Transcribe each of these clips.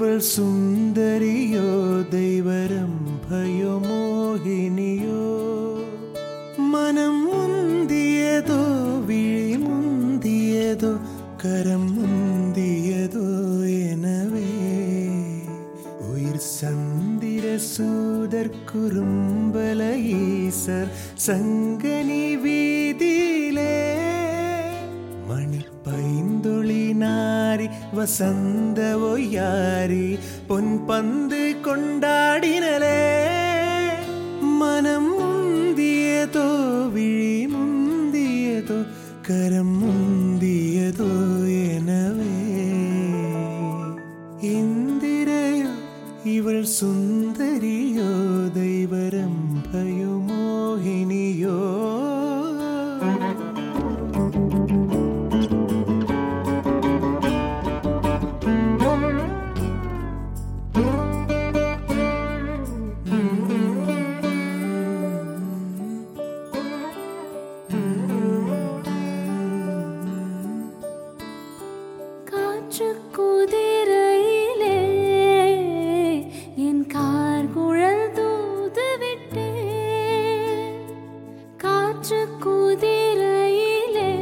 ഇവൾ സുന്ദരിയോ ദൈവരംഭയോ മോഹിനിയോ മനം മുന്തിയതോ വിഴി മുന്തിയതോ കരം മുന്തിയതോ எனவே உயிர் சந்திர சூதர் குறும்பல ஈசர் சங்கனி வீதியிலே മണിപ്പൈന്തൊളി നാരി വസന്ത ഒയ്യാരി പൊൻപന്ത് കൊണ്ടാടിനലേ മനം മുന്തിയതോ വിഴി മുന്തിയതോ കരം മുന്തിയതോ எனவே ഇന്ദിരയോ ഇവൾ സുന്ദരിയോ ദൈവരംഭയോ മോഹിനിയോ காற்று குதிரையிலே என் கார் குழல் தூது விட்டேன் காற்று குதிரையிலே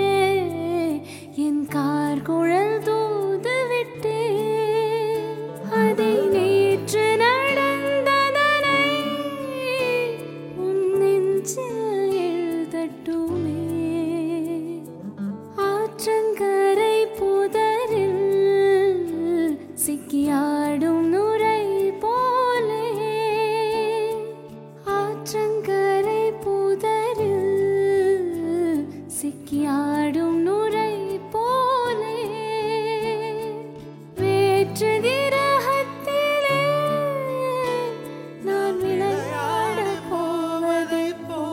என் கார் குழல் தூது விட்டேன் அதை நேற்று நடந்ததனை உன் நெஞ்சில் எழுதட்டுமே ஆற்றங்கரை புதரில் சிக்கியாடும் நுரை போலே ஆற்றங்கரை புதரில் சிக்கியாடும் நுரை போலே வேற்று கிரகத்திலே நான் விளையாடப் போவதை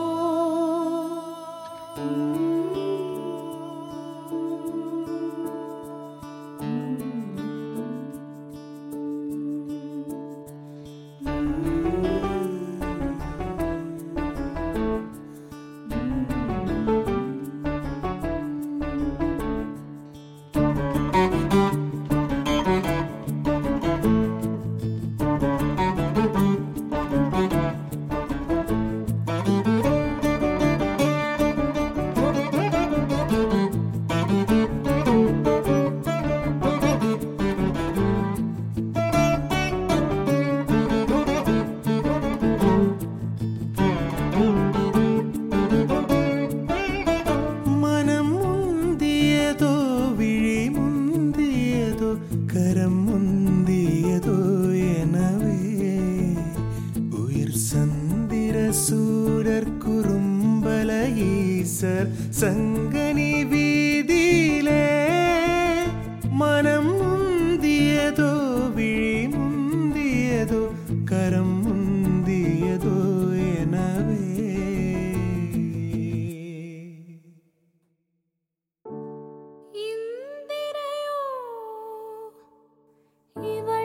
മനം മുന്തിയതോ വിഴി മുന്തിയതോ കരം മുന്തിയതോ எனவே ഉയർ സന്ദിര സൂരർ കുറുമ്പല ഈസർ സങ്കനി വീതിയിലേ മനം മുന്തിയതോ വിഴി മുന്തിയതോ കരം മുന്തിയതോ எனவே ഇന്ദിരയോ ഇവൾ